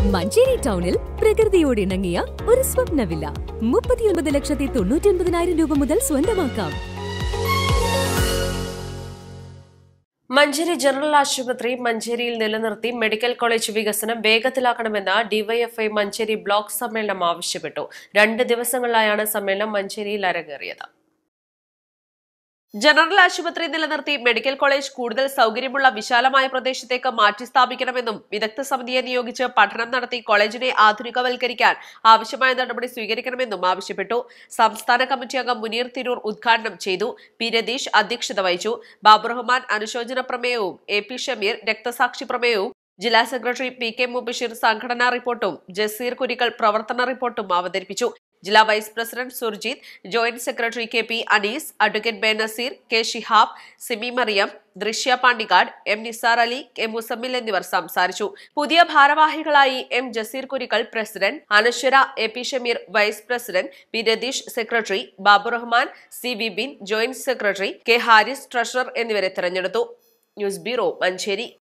മഞ്ചേരി ടൗണിൽ പ്രകൃതിയോട് ഇണങ്ങിയ ഒരു സ്വപ്ന വില്ല മുപ്പത്തിയൊൻപത് ലക്ഷത്തി തൊണ്ണൂറ്റി ഒൻപതിനായിരം രൂപ മുതൽ സ്വന്തമാക്കാം മഞ്ചേരി ജനറൽ ആശുപത്രി മഞ്ചേരിയിൽ നിലനിർത്തി മെഡിക്കൽ കോളേജ് വികസനം വേഗത്തിലാക്കണമെന്ന് ഡിവൈഎഫ്ഐ മഞ്ചേരി ബ്ലോക്ക് സമ്മേളനം ആവശ്യപ്പെട്ടു രണ്ട് ദിവസങ്ങളിലായാണ് സമ്മേളനം മഞ്ചേരിയിൽ അരങ്ങേറിയത് ജനറൽ ആശുപത്രി നിലനിർത്തി മെഡിക്കൽ കോളേജ് കൂടുതൽ സൗകര്യമുള്ള വിശാലമായ പ്രദേശത്തേക്ക് മാറ്റി സ്ഥാപിക്കണമെന്നും വിദഗ്ധ സമിതിയെ നിയോഗിച്ച് പഠനം നടത്തി കോളേജിനെ ആധുനികവൽക്കരിക്കാൻ ആവശ്യമായ നടപടി സ്വീകരിക്കണമെന്നും ആവശ്യപ്പെട്ടു സംസ്ഥാന കമ്മിറ്റി അംഗം മുനീർ തിരൂർ ഉദ്ഘാടനം ചെയ്തു പി രതീഷ് അധ്യക്ഷത വഹിച്ചു ബാബുറഹ്മാൻ അനുശോചന പ്രമേയവും എ പി ഷമീർ രക്തസാക്ഷി പ്രമേയവും ജില്ലാ സെക്രട്ടറി പി കെ മുബഷീർ സംഘടനാ റിപ്പോർട്ടും ജസീർ കുരിക്കൽ പ്രവർത്തന റിപ്പോർട്ടും അവതരിപ്പിച്ചു ജില്ലാ vice president Surjith joint secretary K P Anees advocate ബെ Naseer K Shihab Simi Mariyam Drishya Pandikkad M Nisar Ali K Muzammil എന്നിവർ സംസാരിച്ചു പുതിയ ഭാരവാഹികളായി M Jaseer Kurikkal president Anaswara A P Shameer vice president P Ratheesh secretary Baburahman C Vipin joint secretary K Haris treasurer എന്നിവരെ തെരഞ്ഞെടുത്തു ന്യൂസ് ബ്യൂറോ മഞ്ചേരി